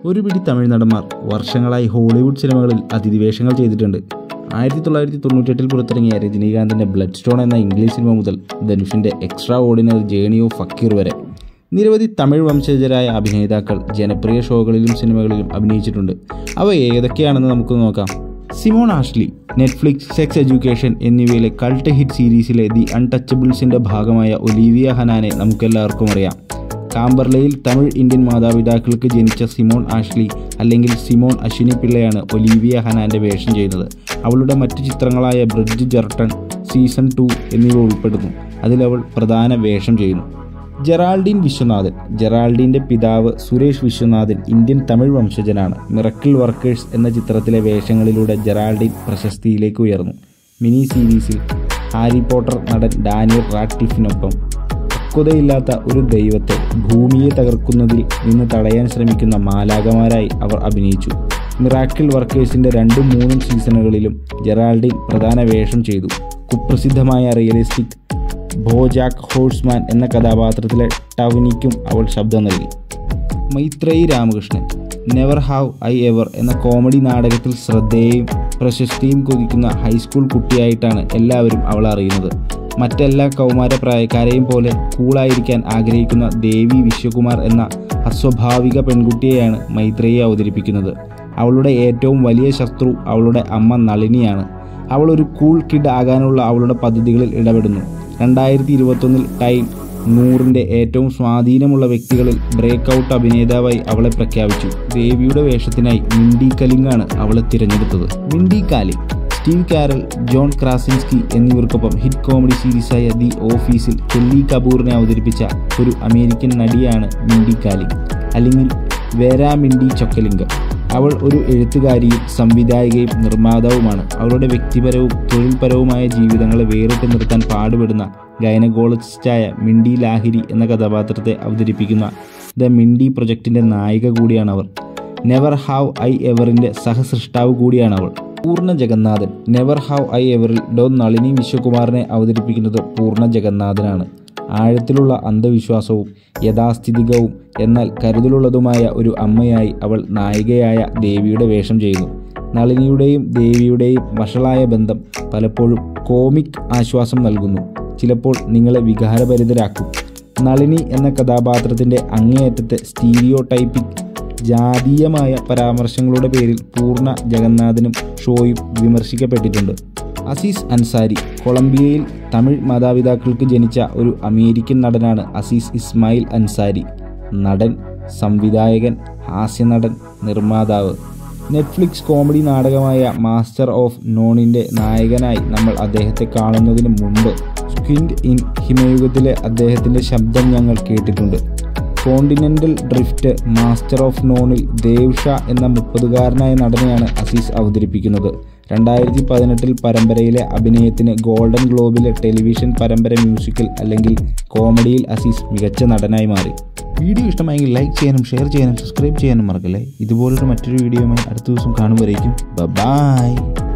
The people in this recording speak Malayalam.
ഒരു പിടി തമിഴ് നടന്മാർ വർഷങ്ങളായി ഹോളിവുഡ് സിനിമകളിൽ അതിഥിവേഷങ്ങൾ ചെയ്തിട്ടുണ്ട് ആയിരത്തി തൊള്ളായിരത്തി തൊണ്ണൂറ്റെട്ടിൽ പുറത്തിറങ്ങിയ രജനീകാന്തിൻ്റെ ബ്ലഡ് സ്റ്റോൺ എന്ന ഇംഗ്ലീഷ് സിനിമ മുതൽ ധനുഷിൻ്റെ extra ordinary journey of fakir വരെ നിരവധി തമിഴ് വംശജരായ അഭിനേതാക്കൾ ജനപ്രിയ ഷോകളിലും സിനിമകളിലും അഭിനയിച്ചിട്ടുണ്ട് അവ ഏതൊക്കെയാണെന്ന് നമുക്ക് നോക്കാം Simone Ashley Netflix sex education എന്നിവയിലെ കൾട്ട് ഹിറ്റ് സീരീസിലെ ദി അൺടച്ചബിൾസിൻ്റെ ഭാഗമായ ഒലീവിയ ഹനാനെ നമുക്കെല്ലാവർക്കും അറിയാം കാമ്പർലയിൽ തമിഴ് ഇന്ത്യൻ മാതാപിതാക്കൾക്ക് ജനിച്ച സിമോൺ ആഷ്ലി അല്ലെങ്കിൽ സിമോൺ അശ്വിനി പിള്ളയാണ് ഒലീവിയ ഹനാൻ്റെ വേഷം ചെയ്യുന്നത് അവളുടെ മറ്റു ചിത്രങ്ങളായ ബ്രിഡ്ജ് ജർട്ടൺ സീസൺ ടു എന്നിവ ഉൾപ്പെടുന്നു അതിലവൾ പ്രധാന വേഷം ചെയ്യുന്നു ജെറാൾഡീൻ വിശ്വനാഥൻ ജെറാൾഡീൻ്റെ പിതാവ് സുരേഷ് വിശ്വനാഥൻ ഇന്ത്യൻ തമിഴ് വംശജനാണ് മിറക്കിൾ വർക്കേഴ്സ് എന്ന ചിത്രത്തിലെ വേഷങ്ങളിലൂടെ ജെറാൾഡീൻ പ്രശസ്തിയിലേക്ക് ഉയർന്നു മിനി സീരീസിൽ ഹാരി പോട്ടർ നടൻ ഡാനിയൽ റാഡ്ക്ലിഫിനൊപ്പം പക്വതയില്ലാത്ത ഒരു ദൈവത്തെ ഭൂമിയെ തകർക്കുന്നതിൽ നിന്ന് തടയാൻ ശ്രമിക്കുന്ന മാലാകമാരായി അവർ അഭിനയിച്ചു മിറാക്കിൾ വർക്കേഴ്സിൻ്റെ രണ്ടും മൂന്നും സീസണുകളിലും ജെറാൾഡീൻ പ്രധാന വേഷം ചെയ്തു കുപ്രസിദ്ധമായ റിയലിസ്റ്റിക് ഭോജാക്ക് ഹോഴ്സ്മാൻ എന്ന കഥാപാത്രത്തിലെ ടവനിക്കും അവൾ ശബ്ദം നൽകി Maitreyi Ramakrishnan never have I ever എന്ന കോമഡി നാടകത്തിൽ ശ്രദ്ധേയും പ്രശസ്തിയും കൊതിക്കുന്ന ഹൈസ്കൂൾ കുട്ടിയായിട്ടാണ് എല്ലാവരും അവൾ അറിയുന്നത് മറ്റെല്ലാ കൗമാര പ്രായക്കാരെയും പോലെ കൂളായിരിക്കാൻ ആഗ്രഹിക്കുന്ന ദേവി വിശ്വകുമാർ എന്ന അസ്വാഭാവിക പെൺകുട്ടിയെയാണ് മൈത്രേയി അവതരിപ്പിക്കുന്നത് അവളുടെ ഏറ്റവും വലിയ ശത്രു അവളുടെ അമ്മ നളിനിയാണ് അവൾ ഒരു കൂൾ കിഡ് ആകാനുള്ള അവളുടെ പദ്ധതികളിൽ ഇടപെടുന്നു രണ്ടായിരത്തി ഇരുപത്തൊന്നിൽ ടൈം നൂറിൻ്റെ ഏറ്റവും സ്വാധീനമുള്ള വ്യക്തികളിൽ ബ്രേക്ക് ഔട്ട് അഭിനേതാവായി അവളെ പ്രഖ്യാപിച്ചു ദേവിയുടെ വേഷത്തിനായി മിൻഡി കലിംഗാണ് അവളെ തിരഞ്ഞെടുത്തത് Mindy Kaling Steve Carell John Krasinski എന്നിവർക്കൊപ്പം ഹിറ്റ് കോമഡി സീരീസായ ദി ഓഫീസിൽ കെല്ലി കപൂറിനെ അവതരിപ്പിച്ച ഒരു അമേരിക്കൻ നടിയാണ് മിൻഡി കാലിംഗ് അല്ലെങ്കിൽ വേര മിൻഡി ചൊക്കലിംഗം അവൾ ഒരു എഴുത്തുകാരിയും സംവിധായികയും നിർമ്മാതാവുമാണ് അവളുടെ വ്യക്തിപരവും തൊഴിൽപരവുമായ ജീവിതങ്ങളെ വേറിട്ട് നിർത്താൻ പാടുപെടുന്ന ഗൈനക്കോളജിസ്റ്റായ മിൻഡി ലാഹിരി എന്ന കഥാപാത്രത്തെ അവതരിപ്പിക്കുന്ന ദ മിൻഡി പ്രൊജക്റ്റിൻ്റെ നായിക കൂടിയാണ് അവർ നെവർ ഹാവ് ഐ എവറിൻ്റെ സഹസൃഷ്ടാവ് കൂടിയാണ് അവൾ Poorna Jagannathan never have I എവറിൽ ഡോൺ നളിനി വിശ്വകുമാറിനെ അവതരിപ്പിക്കുന്നത് പൂർണ്ണ ജഗന്നാഥനാണ് ആഴത്തിലുള്ള അന്ധവിശ്വാസവും യഥാസ്ഥിതികവും എന്നാൽ കരുതലുള്ളതുമായ ഒരു അമ്മയായി അവൾ നായികയായ ദേവിയുടെ വേഷം ചെയ്യുന്നു നളിനിയുടെയും ദേവിയുടെയും വഷളായ ബന്ധം പലപ്പോഴും കോമിക് ആശ്വാസം നൽകുന്നു ചിലപ്പോൾ നിങ്ങളെ വികാരഭരിതരാക്കും നളിനി എന്ന കഥാപാത്രത്തിൻ്റെ അങ്ങേയറ്റത്തെ സ്റ്റീരിയോ ടൈപ്പിക് ജാതീയമായ പരാമർശങ്ങളുടെ പേരിൽ പൂർണ്ണ ജഗന്നാഥനും ഷോയും വിമർശിക്കപ്പെട്ടിട്ടുണ്ട് അസീസ് അൻസാരി കൊളംബിയയിൽ തമിഴ് മാതാപിതാക്കൾക്ക് ജനിച്ച ഒരു അമേരിക്കൻ നടനാണ് അസീസ് ഇസ്മായിൽ അൻസാരി നടൻ സംവിധായകൻ ഹാസ്യനടൻ നിർമ്മാതാവ് നെറ്റ്ഫ്ലിക്സ് കോമഡി നാടകമായ മാസ്റ്റർ ഓഫ് നോണിൻ്റെ നായകനായി നമ്മൾ അദ്ദേഹത്തെ കാണുന്നതിന് മുമ്പ് സ്ക്വിൻഡ് ഇൻ ഹിമയുഗത്തിലെ അദ്ദേഹത്തിൻ്റെ ശബ്ദം ഞങ്ങൾ കേട്ടിട്ടുണ്ട് കോണ്ടിനെൻ്റൽ ഡ്രിഫ്റ്റ് മാസ്റ്റർ ഓഫ് നോണിൽ ദേവ് ഷാ എന്ന മുപ്പതുകാരനായ നടനെയാണ് അസീസ് അവതരിപ്പിക്കുന്നത് രണ്ടായിരത്തി പതിനെട്ടിൽ പരമ്പരയിലെ അഭിനയത്തിന് ഗോൾഡൻ ഗ്ലോബിലെ ടെലിവിഷൻ പരമ്പര മ്യൂസിക്കൽ അല്ലെങ്കിൽ കോമഡിയിൽ അസീസ് മികച്ച നടനായി മാറി വീഡിയോ ഇഷ്ടമായെങ്കിൽ ലൈക്ക് ചെയ്യാനും ഷെയർ ചെയ്യാനും സബ്സ്ക്രൈബ് ചെയ്യാനും മറക്കല്ലേ ഇതുപോലൊരു മറ്റൊരു വീഡിയോയുമായി അടുത്ത ദിവസം കാണുമ്പോഴേക്കും ബൈ